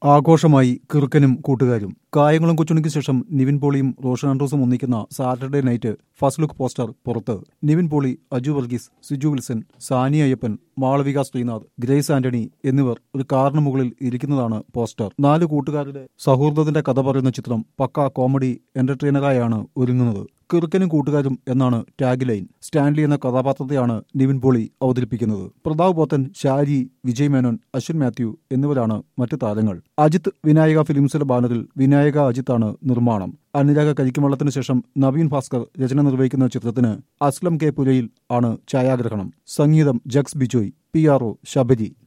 ആഘോഷമായി കിറുക്കനും കൂട്ടുകാരും കായംകുളം കൊച്ചുണിക്ക് ശേഷം നിവിൻ പോളിയും റോഷൻ ആൻഡ്രൂസും ഒന്നിക്കുന്ന Saturday Night first look poster പുറത്ത് നിവിൻ പോളി അജു വർഗീസ് സിജു വിൽസൺ സാനി അയ്യപ്പൻ മാളവിക ശ്രീനാഥ് ഗ്രേസ് ആന്റണി എന്നിവർ ഒരു കാറിന് മുകളിൽ ഇരിക്കുന്നതാണ് പോസ്റ്റർ നാല് കൂട്ടുകാരുടെ സൗഹൃദത്തിന്റെ കഥ പറയുന്ന ചിത്രം പക്ക കോമഡി എന്റർടൈനറായാണ് ഒരുങ്ങുന്നത് കിറുക്കനും കൂട്ടുകാരും എന്നാണ് ടാഗ് ലൈൻ സ്റ്റാൻലി എന്ന കഥാപാത്രത്തെയാണ് നിവിൻ പോളി അവതരിപ്പിക്കുന്നത് പ്രതാപ് പോത്തൻ ഷാരി വിജയ് മേനോൻ അശ്വിൻ മാത്യു എന്നിവരാണ് മറ്റു താരങ്ങൾ അജിത് വിനായക ഫിലിംസിന്റെ ബാനറിൽ വിനായക അജിത്താണ് നിർമ്മാണം അനുരാഗ കരിക്കുമള്ളത്തിന് ശേഷം നവീൻ ഭാസ്കർ രചന നിർവഹിക്കുന്ന ചിത്രത്തിന് അസ്ലം കെ പുരയിൽ ആണ് ഛായാഗ്രഹണം സംഗീതം Jakes Bejoy P R O Sabari